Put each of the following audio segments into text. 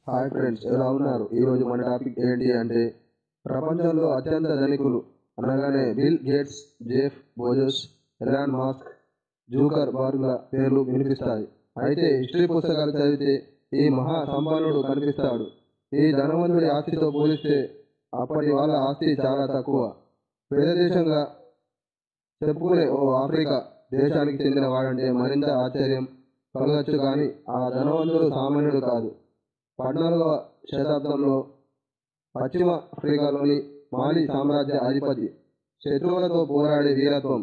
hi friends ఎలా ఉన్నారు ఈరోజు మన టాపిక్ ఏంటి అంటే ప్రపంచంలో అత్యంత ధనికులు అనగానే Bill Gates Jeff Bezos Elon Musk జూకర్ బార్గ్ల పేర్లు వినిపిస్తాయి అయితే హిస్టరీ పుస్తకాలు చదివితే ఈ మహా సంపన్నుడు కనిపిస్తాడు ఈ ధనవంతుడి ఆస్తితో పోలిస్తే అప్పటి వాళ్ళ ఆస్తి చాలా తక్కువ పేద దేశంగా చెప్పుకునే ఓ ఆఫ్రికా దేశానికి చెందిన వాడంటే మరింత ఆశ్చర్యం కలగచ్చు కానీ ఆ ధనవంతుడు సామాన్యుడు కాదు పద్నాలుగవ శతాబ్దంలో పశ్చిమ ఆఫ్రికాలోని మాలి సామ్రాజ్య అధిపతి శత్రువులతో పోరాడే వీరత్వం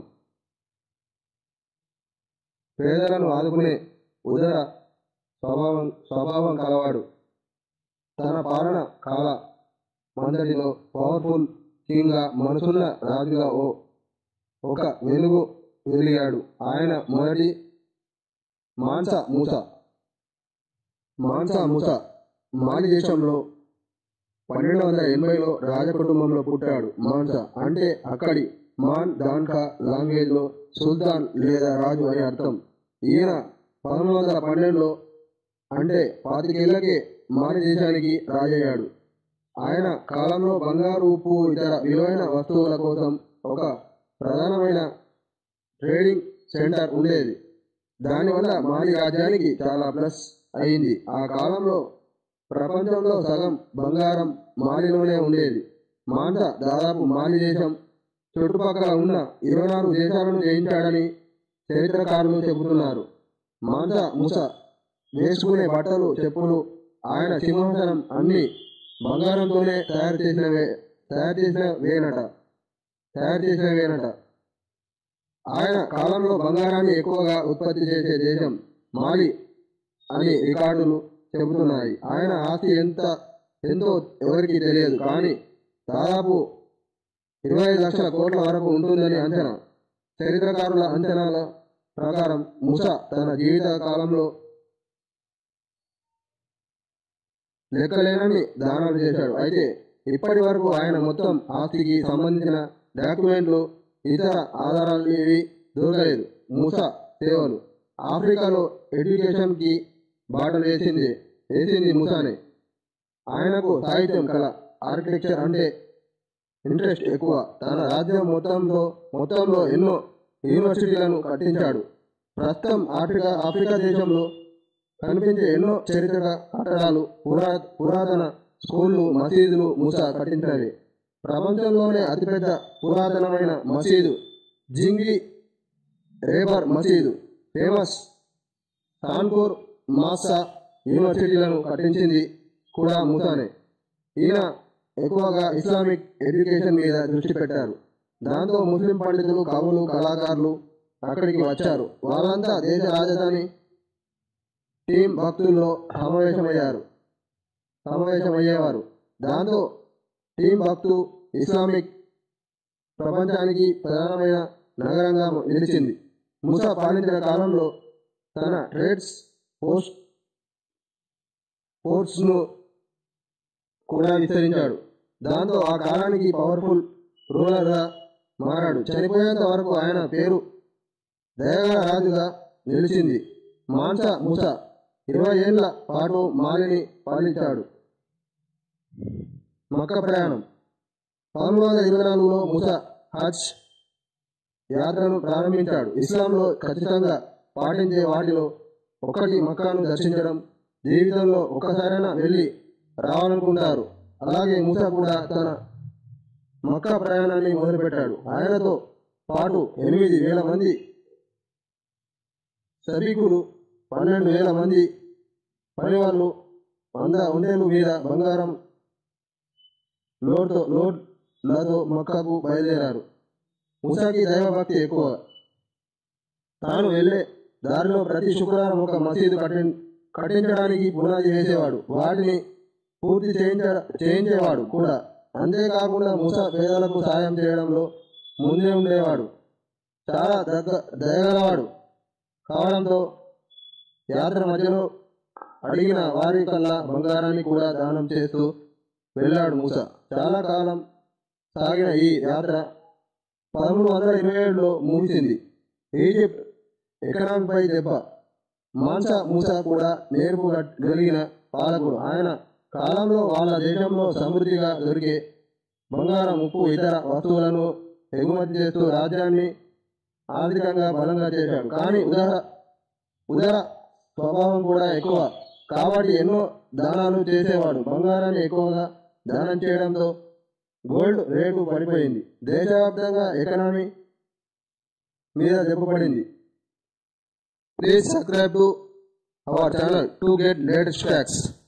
పేదలను ఆదుకునే ఉదర స్వభావం స్వభావం కలవాడు తన పాలన కాల మందటిలో పవర్ఫుల్ కింగ్గా మనసున్న రాజుగా ఓ ఒక వెలుగు వెలిగాడు ఆయన మొదటి మాన్స మూస మాన్సా మూస మాలి దేశంలో పన్నెండు వందల ఎనభైలో రాజకుటుంబంలో పుట్టాడు మాన్సా అంటే అక్కడి మాన్ దాన్కా లాంగ్వేజ్లో సుల్తాన్ లేదా రాజు అని అర్థం ఈయన పదమూడు వందల పన్నెండులో అంటే పాతికేళ్లకే మాలి దేశానికి రాజయ్యాడు ఆయన కాలంలో బంగారు ఉప్పు ఇతర విలువైన వస్తువుల కోసం ఒక ప్రధానమైన ట్రేడింగ్ సెంటర్ ఉండేది దానివల్ల మాలి రాజ్యానికి చాలా ప్లస్ అయింది ఆ కాలంలో ప్రపంచంలో సగం బంగారం మాలిలోనే ఉండేది మాంస దాదాపు మాలి దేశం చుట్టుపక్కల ఉన్న ఇరవై నాలుగు దేశాలను జయించాడని చరిత్రకారులు చెబుతున్నారు మాంస ముస వేసుకునే బట్టలు చెప్పులు ఆయన సింహాసనం అన్ని బంగారంతోనే తయారు చేసినవే తయారు చేసిన వేనట తయారు చేసిన వేనట ఆయన కాలంలో బంగారాన్ని ఎక్కువగా ఉత్పత్తి చేసే దేశం మాలి అని రికార్డులు చెబుతున్నాయి ఆయన ఆస్తి ఎంత ఎంతో ఎవరికి తెలియదు కానీ దాదాపు ఇరవై ఐదు లక్షల కోట్ల వరకు ఉంటుందని అంచనా చరిత్రకారుల అంచనాల ప్రకారం ముస తన జీవిత కాలంలో లెక్కలేనని దానాలు చేశాడు అయితే ఇప్పటి వరకు ఆయన మొత్తం ఆస్తికి సంబంధించిన డాక్యుమెంట్లు ఇతర ఆధారాలు ఏవి దొరకలేదు మూస సేవలు ఆఫ్రికాలో ఎడ్యుకేషన్కి బాటలు వేసింది వేసింది ముసానే ఆయనకు సాహిత్యం కళ ఆర్కిటెక్చర్ అంటే ఇంట్రెస్ట్ ఎక్కువ తన రాజ్యం మొత్తంలో మొత్తంలో ఎన్నో యూనివర్సిటీలను కట్టించాడు ప్రస్తుతం ఆఫ్రికా ఆఫ్రికా దేశంలో కనిపించే ఎన్నో చరిత్ర కట్టడాలు పురా పురాతన స్కూళ్ళు మసీదులు ముసా కట్టించినవి ప్రపంచంలోనే అతిపెద్ద పురాతనమైన మసీదు జింగి రేబర్ మసీదు ఫేమస్ కాన్పూర్ మాసా యూనివర్సిటీలను కట్టించింది కూడా ముసానే ఈయన ఎక్కువగా ఇస్లామిక్ ఎడ్యుకేషన్ మీద దృష్టి పెట్టారు దాంతో ముస్లిం పండితులు కవులు కళాకారులు అక్కడికి వచ్చారు వాళ్ళంతా దేశ రాజధాని టీం భక్తుల్లో సమావేశమయ్యారు సమావేశమయ్యేవారు దాంతో టీం భక్తు ఇస్లామిక్ ప్రపంచానికి ప్రధానమైన నగరంగా నిలిచింది ముసా పాలించిన కాలంలో తన ట్రేడ్స్ పోస్ట్ పోర్ట్స్ను కూడా విస్తరించాడు దాంతో ఆ కాలానికి పవర్ఫుల్ రూలర్గా మారాడు చనిపోయేంత వరకు ఆయన పేరు దయగల రాజుగా నిలిచింది మాన్స ముస ఇరవై ఏళ్ల పాటు మాలిని పాలించాడు మక్క ప్రయాణం పదమూడు వందల ఇరవై నాలుగులో ముస హజ్ యాత్రను ప్రారంభించాడు ఇస్లాంలో ఖచ్చితంగా పాటించే వాటిలో ఒకటి మక్కాను దర్శించడం జీవితంలో ఒక్కసారైనా వెళ్ళి రావాలనుకుంటారు అలాగే మూస కూడా తన మక్కా ప్రయాణాన్ని మొదలుపెట్టాడు ఆయనతో పాటు ఎనిమిది వేల మంది సభికులు పన్నెండు వేల మంది పనివాళ్ళు వంద ఉండేలు మీద బంగారం లోడ్తో లోడ్లతో మక్కాకు బయలుదేరారు ముసాకి దైవభక్తి ఎక్కువ తాను వెళ్ళే దారిలో ప్రతి శుక్రవారం ఒక మసీదు కట్టి కట్టించడానికి పునాది వేసేవాడు వాటిని పూర్తి చేయించ చేయించేవాడు కూడా అంతేకాకుండా ముస పేదలకు సాయం చేయడంలో ముందే ఉండేవాడు చాలా దగ్గ దయగలవాడు కావడంతో యాత్ర మధ్యలో అడిగిన వారి కల్లా బంగారాన్ని కూడా దానం చేస్తూ వెళ్ళాడు మూస చాలా కాలం సాగిన ఈ యాత్ర పదమూడు వందల ఇరవై ఏడులో ముగిసింది ఈజిప్ట్ ఎకనామీపై దెబ్బ మాన్సా మూసా కూడా నేర్పు కలిగిన పాలకుడు ఆయన కాలంలో వాళ్ళ దేశంలో సమృద్ధిగా దొరికే బంగారం ఉప్పు ఇతర వస్తువులను ఎగుమతి చేస్తూ రాజ్యాన్ని ఆర్థికంగా బలంగా చేశాడు కానీ ఉదర ఉదర స్వభావం కూడా ఎక్కువ కాబట్టి ఎన్నో దానాలు చేసేవాడు బంగారాన్ని ఎక్కువగా దానం చేయడంతో గోల్డ్ రేటు పడిపోయింది దేశవ్యాప్తంగా ఎకనామీ మీద దెబ్బపడింది please subscribe to our channel to get latest facts